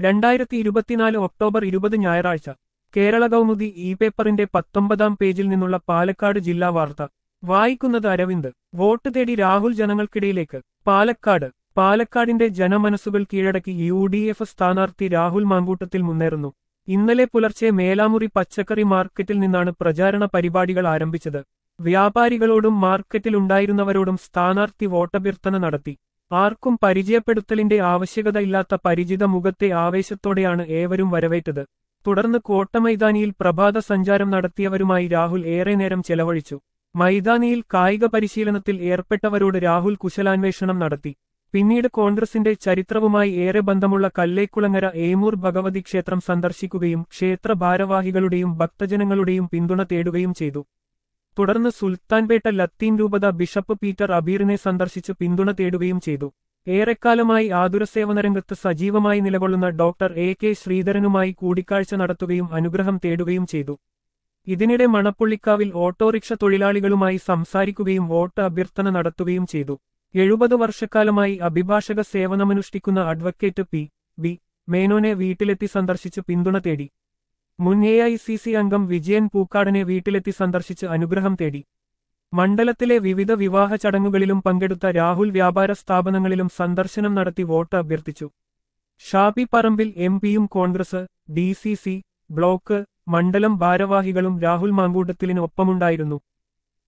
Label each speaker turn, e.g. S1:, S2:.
S1: രണ്ടായിരത്തി ഇരുപത്തിനാല് ഒക്ടോബർ ഇരുപത് ഞായറാഴ്ച കേരള കൗമുദി ഇ പേപ്പറിന്റെ പത്തൊമ്പതാം പേജിൽ നിന്നുള്ള പാലക്കാട് ജില്ലാ വാർത്ത വായിക്കുന്നത് അരവിന്ദ് വോട്ട് തേടി രാഹുൽ ജനങ്ങൾക്കിടയിലേക്ക് പാലക്കാട് പാലക്കാടിന്റെ ജനമനസ്സുകൾ കീഴടക്കി യു ഡി എഫ് സ്ഥാനാർത്ഥി രാഹുൽ മാങ്കൂട്ടത്തിൽ മുന്നേറുന്നു ഇന്നലെ പുലർച്ചെ മേലാമുറി പച്ചക്കറി മാർക്കറ്റിൽ നിന്നാണ് പ്രചാരണ പരിപാടികൾ ആരംഭിച്ചത് വ്യാപാരികളോടും മാർക്കറ്റിലുണ്ടായിരുന്നവരോടും സ്ഥാനാർത്ഥി വോട്ടഭ്യർത്ഥന നടത്തി ആർക്കും പരിചയപ്പെടുത്തലിന്റെ ആവശ്യകതയില്ലാത്ത പരിചിത മുഖത്തെ ആവേശത്തോടെയാണ് ഏവരും വരവേറ്റത് തുടർന്ന് കോട്ടമൈതാനിയിൽ പ്രഭാത സഞ്ചാരം നടത്തിയവരുമായി രാഹുൽ ഏറെ നേരം ചെലവഴിച്ചു മൈതാനിയിൽ കായിക പരിശീലനത്തിൽ ഏർപ്പെട്ടവരോട് രാഹുൽ കുശലാന്വേഷണം നടത്തി പിന്നീട് കോൺഗ്രസിന്റെ ചരിത്രവുമായി ഏറെ ബന്ധമുള്ള കല്ലേക്കുളങ്ങര ഏമൂർ ഭഗവതി ക്ഷേത്രം സന്ദർശിക്കുകയും ക്ഷേത്ര ഭാരവാഹികളുടെയും ഭക്തജനങ്ങളുടെയും പിന്തുണ തേടുകയും ചെയ്തു തുടർന്ന് സുൽത്താൻപേട്ട ലത്തീൻ രൂപത ബിഷപ്പ് പീറ്റർ അബീറിനെ സന്ദർശിച്ച് പിന്തുണ തേടുകയും ചെയ്തു ഏറെക്കാലമായി ആതുരസേവനരംഗത്ത് സജീവമായി നിലകൊള്ളുന്ന ഡോക്ടർ എ കെ ശ്രീധരനുമായി കൂടിക്കാഴ്ച നടത്തുകയും അനുഗ്രഹം തേടുകയും ചെയ്തു ഇതിനിടെ മണപ്പുള്ളിക്കാവിൽ ഓട്ടോറിക്ഷ തൊഴിലാളികളുമായി സംസാരിക്കുകയും വോട്ട് അഭ്യർത്ഥന നടത്തുകയും ചെയ്തു എഴുപത് വർഷക്കാലമായി അഭിഭാഷക സേവനമനുഷ്ഠിക്കുന്ന അഡ്വക്കേറ്റ് പി ബി മേനോനെ വീട്ടിലെത്തി സന്ദർശിച്ച് പിന്തുണ തേടി മുൻ എ ഐ സി സി അംഗം വിജയൻ പൂക്കാടനെ വീട്ടിലെത്തി സന്ദർശിച്ച് അനുഗ്രഹം തേടി മണ്ഡലത്തിലെ വിവിധ വിവാഹ ചടങ്ങുകളിലും പങ്കെടുത്ത രാഹുൽ വ്യാപാര സ്ഥാപനങ്ങളിലും സന്ദർശനം നടത്തി വോട്ട് അഭ്യർത്ഥിച്ചു ഷാബി പറമ്പിൽ എം പിയും Congress D C C block മണ്ഡലം ഭാരവാഹികളും രാഹുൽ മാങ്കൂട്ടത്തിലിന് ഒപ്പമുണ്ടായിരുന്നു